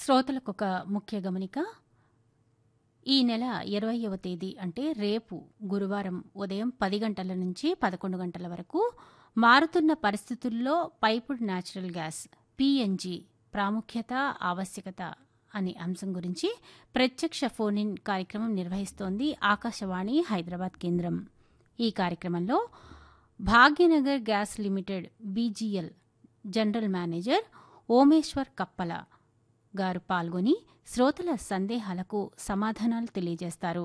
శ్రోతలకు ఒక ముఖ్య గమనిక ఈ నెల ఇరవయవ తేదీ అంటే రేపు గురువారం ఉదయం పది గంటల నుంచి పదకొండు గంటల వరకు మారుతున్న పరిస్థితుల్లో పైపుడ్ న్యాచురల్ గ్యాస్ పిఎన్జి ప్రాముఖ్యత ఆవశ్యకత అనే అంశం గురించి ప్రత్యక్ష ఫోన్ ఇన్ కార్యక్రమం నిర్వహిస్తోంది ఆకాశవాణి హైదరాబాద్ కేంద్రం ఈ కార్యక్రమంలో Bhagyanagar gas limited BGL general manager Omeshwar Kappala గారు పాల్గొని శ్రోతల సందేహాలకు సమాధానాలు తెలియజేస్తారు